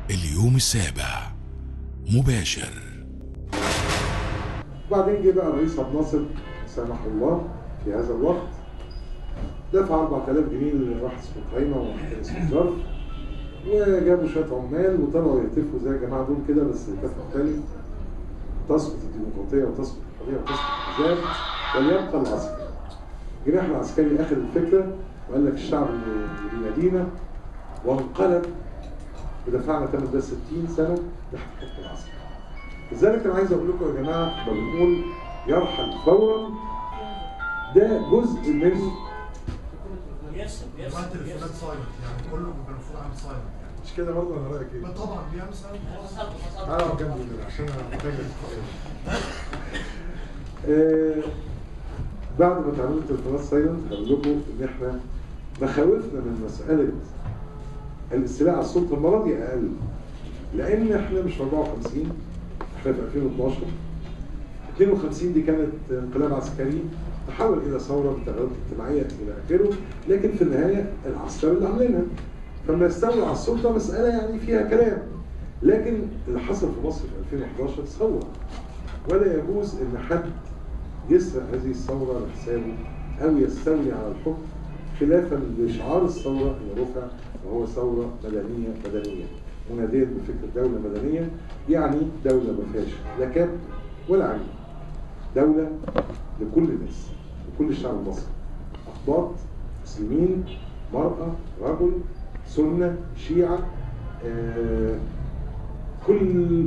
اليوم السابع مباشر وبعدين جه بقى الرئيس عبد الناصر سامحه الله في هذا الوقت دفع 4000 جنيه لواحد اسمه طعيمه وواحد اسمه ظرف وجابوا شويه عمال وطلعوا يهتفوا زي الجماعه دول كده بس هتاف مختلف تسقط الديمقراطيه وتسقط الحريه وتسقط الاحزاب وليبقى العسكري. الجناح العسكري اخذ الفكره وقال لك الشعب اللي بينادينا وانقلب ودفعنا ثمن ده 60 سنه تحت حكم العسكري. لذلك انا عايز اقول لكم يا جماعه لما بنقول يرحل فورا ده جزء من بيرسم بيرسم وقت التليفونات سايلنت يعني كله بيبقى المفروض عامل سايلنت يعني مش كده برضه انا رايك ايه؟ ما طبعا بيعمل سايلنت فصلت فصلت تعالى اقعد جنبي كده عشان انا محتاج آه، بعد ما اتعملت تليفونات سايلنت هقول لكم ان احنا مخاوفنا من مساله الاستيلاء على السلطه المره دي اقل لان احنا مش في 54 احنا في 2012 52 دي كانت انقلاب عسكري تحول الى ثوره بتغيرات اجتماعيه الى اخره لكن في النهايه العسكر اللي عاملينها فلما يستولوا على السلطه مساله يعني فيها كلام لكن اللي حصل في مصر في 2011 ثوره ولا يجوز ان حد يسرق هذه الثوره لحسابه او يستولي على الحكم خلافا لشعار الثوره اللي رفع وهو ثوره مدنيه مدنيه مناديا بفكره دوله مدنيه يعني دوله ما فيهاش لا كاب ولا عين دوله لكل الناس لكل الشعب المصري اقباط مسلمين مراه رجل سنه شيعه آه كل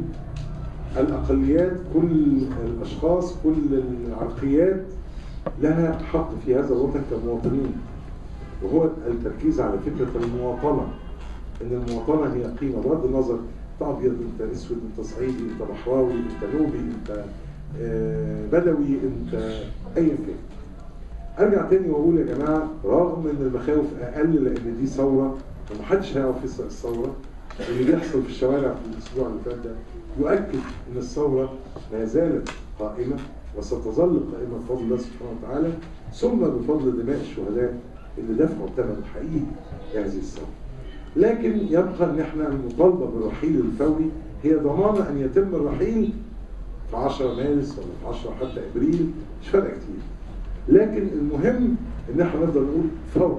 الأقليات كل الأشخاص كل العرقيات لها حق في هذا الوطن كمواطنين وهو التركيز على فكرة المواطنة إن المواطنة هي قيمة بغض النظر أنت أبيض أنت أسود أنت صعيدي أنت بحراوي أنت نوبي أنت آه، بدوي أنت أيا كان ارجع تاني واقول يا جماعه رغم ان المخاوف اقل لان دي ثوره ومحدش هيعرف يسرق الثوره اللي بيحصل في الشوارع في الاسبوع اللي فات ده يؤكد ان الثوره ما زالت قائمه وستظل قائمه بفضل الله سبحانه وتعالى ثم بفضل دماء الشهداء اللي دفعوا الثمن الحقيقي لهذه الثوره. لكن يبقى ان احنا المطالبه بالرحيل الفوري هي ضمان ان يتم الرحيل في 10 مارس ولا في 10 حتى ابريل مش فارقه كتير. لكن المهم ان احنا نفضل نقول فورا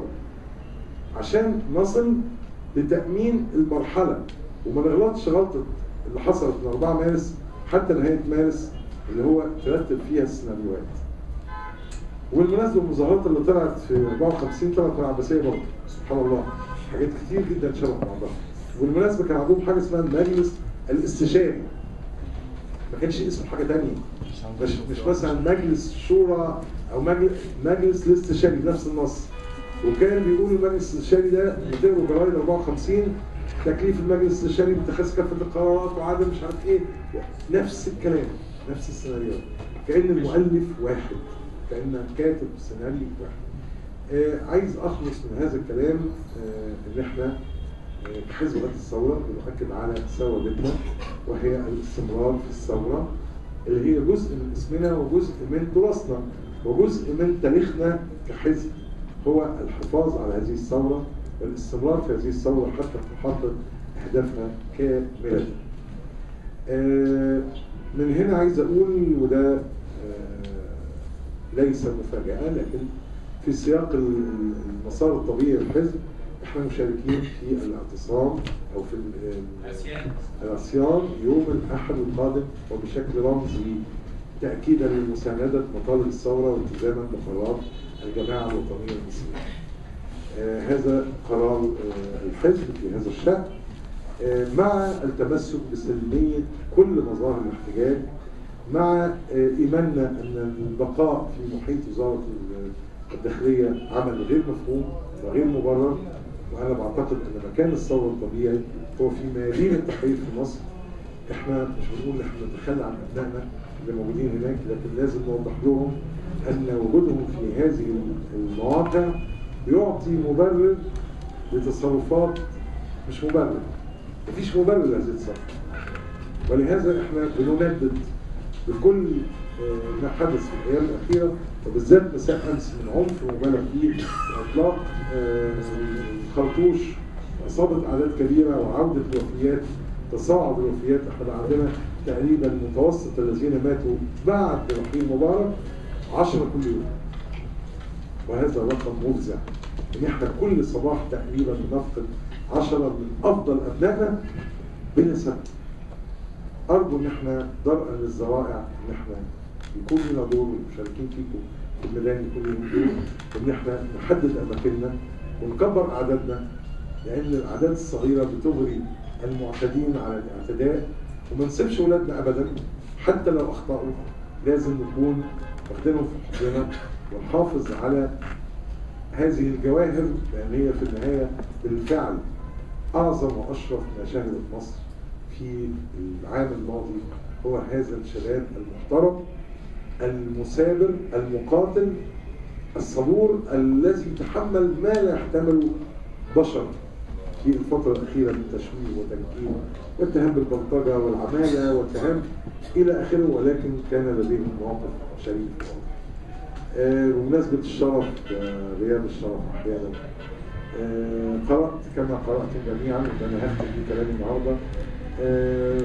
عشان نصل لتامين المرحله وما نغلطش غلطه اللي حصلت من 4 مارس حتى نهايه مارس اللي هو ترتب فيها السيناريوهات. وبالمناسبه المظاهرات اللي طلعت في 54 طلعت من العباسيه برضه سبحان الله حاجات كتير جدا شبه بعضها. وبالمناسبه كان عندهم حاجه اسمها المجلس الاستشاري. ما كانش اسمه حاجه ثانيه. مش مش مثلا مجلس شورى او مجلس مجلس الاستشاري بنفس النص وكان بيقول المجلس الاستشاري ده بتقروا جرايد 54 تكليف المجلس الاستشاري باتخاذ كافه القرارات وعدم مش عارف ايه نفس الكلام نفس السيناريو كان المؤلف واحد كان كاتب سيناريو واحد آه عايز اخلص من هذا الكلام آه ان احنا آه، كحزب غد الثوره بنؤكد على ثوابتنا وهي الاستمرار في الثوره اللي هي جزء من اسمنا وجزء من تراثنا وجزء من تاريخنا كحزب هو الحفاظ على هذه الثورة والاستمرار في هذه الثورة حتى تحقق أهدافنا كاملة. آه، من هنا عايز أقول وده آه، ليس مفاجأة لكن في سياق ال- المسار الطبيعي للحزب احنا مشاركين في الاعتصام او في ال- عصيان. العصيان يوم الاحد القادم وبشكل رمزي تاكيدا لمسانده مطالب الثوره والتزاما بقرارات الجماعه الوطنيه المصريه. آه هذا قرار آه الحزب في هذا الشان آه مع التمسك بسلميه كل مظاهر الاحتجاج مع آه ايماننا ان البقاء في محيط وزاره الداخليه عمل غير مفهوم وغير مبرر وانا بعتقد ان مكان الثوره الطبيعي هو في ميادين التحرير في مصر احنا مش بنقول ان احنا نتخلى عن ابنائنا اللي موجودين هناك لكن لازم نوضح لهم ان وجودهم في هذه المواقع بيعطي مبرر لتصرفات مش مبرر مفيش مبرر لهذه التصرفات ولهذا احنا بنندد بكل آه، ما حدث في الايام الاخيره وبالذات مساء امس من عنف مبالغ فيه واطلاق آه، الخرطوش واصابه اعداد كبيره وعوده الوفيات تصاعد الوفيات احنا بقى عندنا تقريبا متوسط الذين ماتوا بعد رحيل مبارك 10 كل يوم وهذا رقم مفزع ان احنا كل صباح تقريبا بنفقد 10 من افضل ابنائنا بلا سبب ارجو ان احنا درءا للذرائع ان احنا يكون لنا دور ومشاركين فيكم في الميدان يكون لنا دور ان احنا نحدد اماكننا ونكبر اعدادنا لان الاعداد الصغيره بتغري المعتدين على الاعتداء وما نسيبش اولادنا ابدا حتى لو اخطاوا لازم نكون واخدينهم في حضننا ونحافظ على هذه الجواهر لان هي في النهايه بالفعل اعظم واشرف ما شهدت مصر في العام الماضي هو هذا الشباب المحترم المثابر المقاتل الصبور الذي تحمل ما لا يحتمله بشر في الفترة الأخيرة من تشويه وتنكيل واتهام بالبلطجة والعمالة واتهام إلى آخره ولكن كان لديهم مواقف شريف آه، بمناسبة الشرف آه، غياب الشرف أحيانا آه، قرأت كما قرأتم جميعا وأنا هختم بيه كلامي النهارده آه،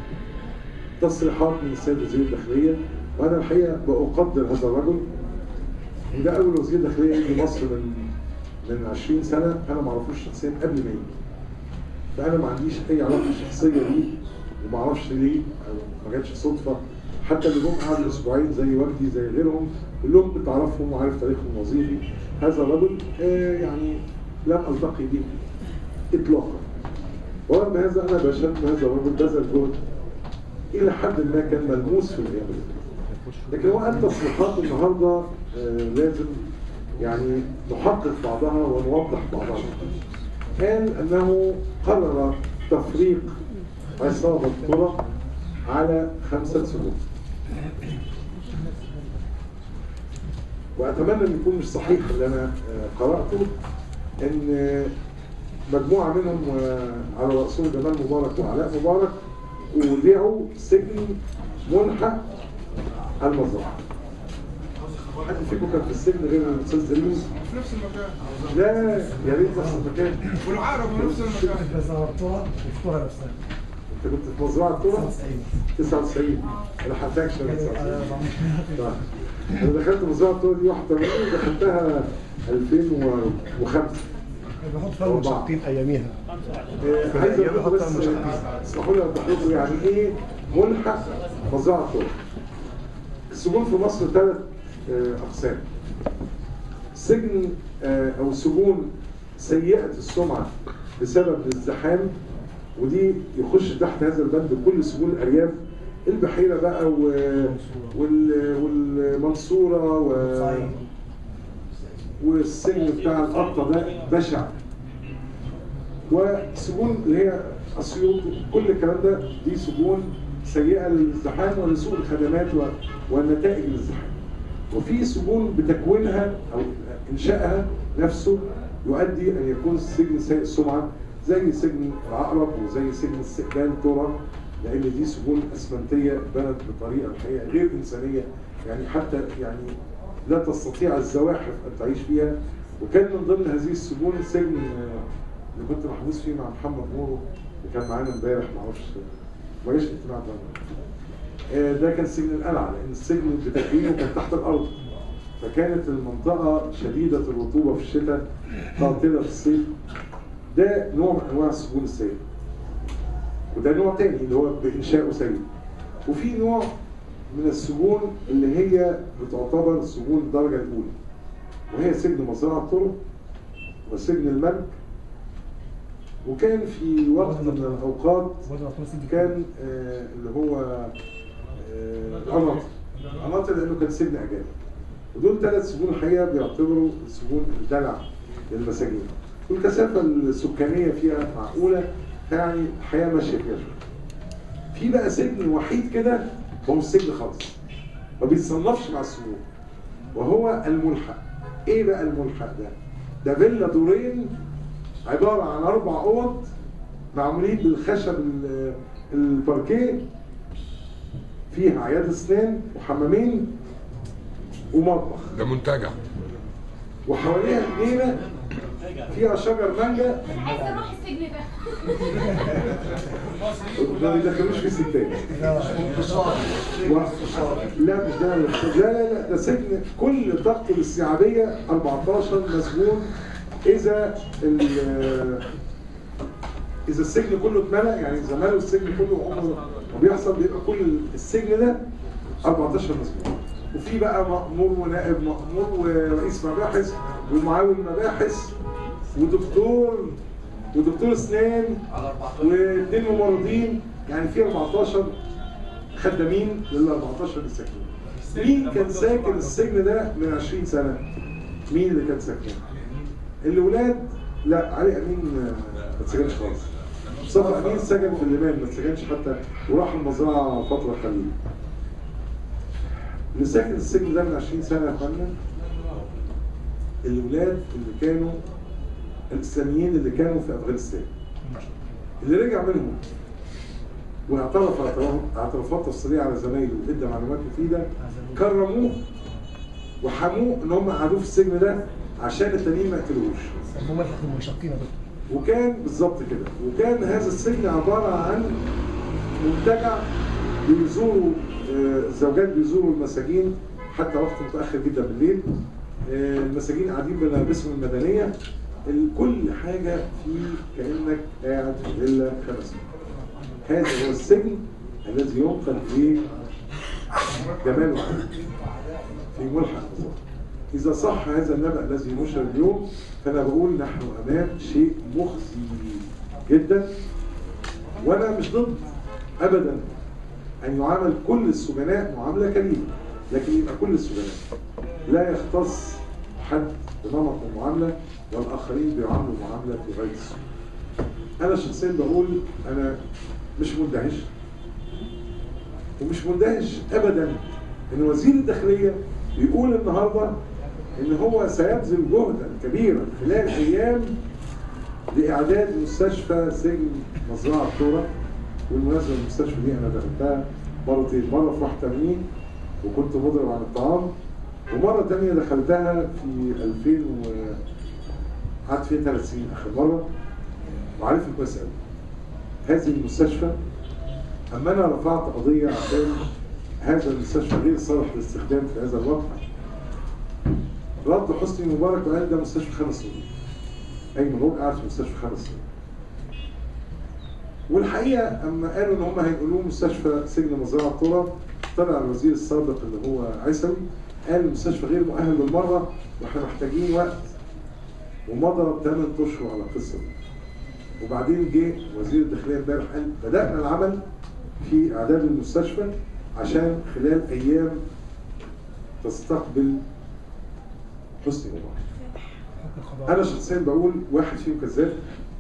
تصريحات من السيد وزير الداخلية وأنا الحقيقة بأقدر هذا الرجل وده أول وزير داخلية يجي مصر من من 20 سنة أنا ما أعرفوش شخصيا قبل ما يجي فأنا ما عنديش أي علاقة شخصية بيه وما أعرفش ليه أو ما جاتش صدفة حتى اللي جم قعدوا أسبوعين زي وجدي زي غيرهم كلهم بتعرفهم وعارف تاريخهم الوظيفي هذا الرجل آه يعني لم ألتقي به إطلاقا ورغم هذا أنا بشهد أن هذا الرجل بذل جهد إلى حد ما كان ملموس في الأيام دي. لكن هو قال تصريحات النهارده آه، لازم يعني نحقق بعضها ونوضح بعضها قال انه قرر تفريق عصابه قرى على خمسه سنوات واتمنى ان يكون مش صحيح اللي انا آه، قراته ان آه، مجموعه منهم آه، على راسهم جمال مبارك وعلاء مبارك اودعوا سجن ملحق المزرعه حد فيكم كان في السجن غير الاستاذ سليم في نفس المكان لا يا ريت نفس المكان والعقرب في نفس المكان بس غلطتها الكرة نفسها انت كنت في مزرعه الكوره 99 انا حرفتكش انا 99 طيب. انا دخلت مزرعه الكوره دي 81 ودخلتها 2005 بحط فيها المشقين اياميها آه، عايز اقول لكم بس آه، اسمحوا لي اوضح لكم يعني ايه ملحق مزرعه الكوره السجون في مصر ثلاث اقسام سجن آه، او سجون سيئه السمعه بسبب الازدحام ودي يخش تحت هذا البند كل سجون الارياف البحيره بقى و... وال... والمنصوره و... والسجن بتاع القطه ده بشع وسجون اللي هي اسيوط كل الكلام ده دي سجون سيئه للازدحام ولسوء الخدمات و... والنتائج الازدحام وفي سجون بتكوينها او انشائها نفسه يؤدي ان يكون السجن سيء السمعه زي سجن العقرب وزي سجن استقبال ترى لان دي سجون اسمنتيه بنت بطريقه الحقيقه غير انسانيه يعني حتى يعني لا تستطيع الزواحف ان تعيش فيها وكان من ضمن هذه السجون سجن آه، اللي كنت محبوس فيه مع محمد نورو اللي كان معانا امبارح معرفش ما جاش الاجتماع ده آه، ده كان سجن القلعه لان السجن بتكوينه كان تحت الارض فكانت المنطقه شديده الرطوبه في الشتاء قاتله في الصيف ده نوع من انواع السجون السيئه وده نوع تاني اللي هو بانشائه سيء وفي نوع من السجون اللي هي بتعتبر سجون الدرجه الاولى وهي سجن مزرعه الطرق وسجن الملك وكان في وقت من الاوقات كان آه، اللي هو آه، قناطر قناطر لانه كان سجن اجانب ودول ثلاث سجون الحقيقه بيعتبروا سجون الدلع للمساجين والكثافه السكانيه فيها معقوله يعني الحياه ماشيه فيها شويه. في بقى سجن وحيد كده هو مش سجن خالص ما بيتصنفش مع السجون وهو الملحق ايه بقى الملحق ده؟ ده فيلا دورين عباره عن اربع اوض معمولين بالخشب ال- الباركيه فيها عيادة اسنان وحمامين ومطبخ ده منتجع وحواليها جنينه فيها شجر مانجا انا عايزه اروح السجن ده ما بيدخلوش فيه ستات و... لا مش ده لا لا لا ده سجن كل طاقته الاستيعابيه 14 مسجون اذا ال اذا السجن كله اتملى يعني اذا ملوا السجن كله عمره ما بيحصل بيبقى كل السجن ده 14 مسجون وفي بقى مأمور ونائب مأمور ورئيس مباحث ومعاون مباحث ودكتور ودكتور اسنان واثنين ممرضين يعني في 14 خدامين لل 14 اللي ساكنين مين كان ساكن السجن ده من 20 سنه؟ مين اللي كان ساكن؟ الولاد لا علي امين آه، ما اتسجنش خالص مصطفى امين سجن في الليمان ما اتسجنش حتى وراح المزرعه فتره قليله اللي ساكن السجن ده من 20 سنه يا اخوانا الولاد اللي كانوا الاسلاميين اللي كانوا في افغانستان اللي رجع منهم واعترف اعتراف- اعترافات تفصيليه على زمايله وادى معلومات مفيده كرموه وحموه ان هم قعدوه في السجن ده عشان التانيين ما يقتلوهوش هم اللي منشقين يا دكتور وكان بالظبط كده وكان هذا السجن عباره عن منتجع بيزوروا آه، الزوجات بيزوروا المساجين حتى وقت متاخر جدا بالليل آه، المساجين قاعدين بملابسهم المدنيه ال- كل حاجه فيه كانك قاعد في فيلا خمس هذا هو السجن الذي ينقل فيه جمال وعلي في ملحق النظام إذا صح هذا النبأ الذي نشر اليوم فأنا بقول نحن أمام شيء مخزي جدا وأنا مش ضد أبدا أن يعامل كل السجناء معاملة كريمة لكن يبقى كل السجناء لا يختص حد بنمط المعاملة والآخرين بيعاملوا معاملة في غاية السوء أنا شخصيا بقول أنا مش مندهش ومش مندهش ابدا ان وزير الداخليه بيقول النهارده ان هو سيبذل جهدا كبيرا خلال ايام لاعداد مستشفى سجن مزرعه الثوره والمناسبه المستشفى دي انا دخلتها مرتين مره في 81 وكنت مضرب عن الطعام ومره ثانيه دخلتها في 2000 و قعدت فيها ثلاث سنين اخر مره وعارف كويس قوي هذه المستشفى اما انا رفعت قضيه عشان هذا المستشفى غير صالح للاستخدام في هذا الوقت رد حسني مبارك وقال ده مستشفى خمس سنين ايمن هو قاعد في مستشفى خمس سنين والحقيقه اما قالوا ان هم هينقلوه مستشفى سجن مزرعه الطرى طلع الوزير السابق اللي هو عيسوي قال المستشفى غير مؤهل بالمره واحنا محتاجين وقت ومضى 8 اشهر على القصه دي وبعدين جه وزير الداخليه امبارح قال بدانا العمل في اعداد المستشفى عشان خلال ايام تستقبل حسني مبارك انا شخصيا بقول واحد فيهم كذاب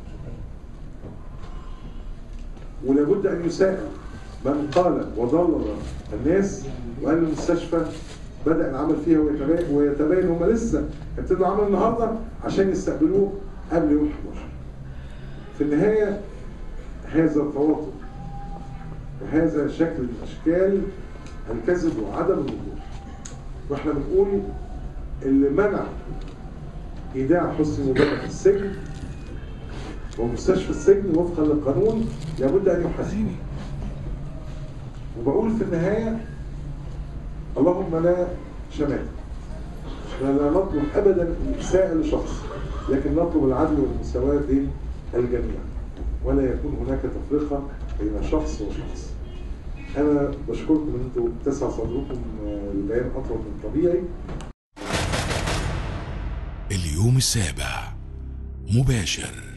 ولابد ان يساءل من قال وضلل الناس وقال المستشفى بدا العمل فيها ويتبين ويتبين هم لسه ابتدوا عمل النهارده عشان يستقبلوه قبل يوم 11 في النهايه هذا التواطؤ وهذا شكل من اشكال الكذب وعدم الوضوح واحنا بنقول اللي منع ايداع حسني مبارك السجن ومستشفى السجن وفقا للقانون لابد ان يحاسب وبقول في النهايه اللهم لا شماتة احنا لا نطلب ابدا الاساءه لشخص لكن نطلب العدل والمساواه بين الجميع ولا يكون هناك تفرقه بين شخص وشخص انا بشكركم ان انتم تسع صدركم آه، لبيان اطول من طبيعي اليوم السابع مباشر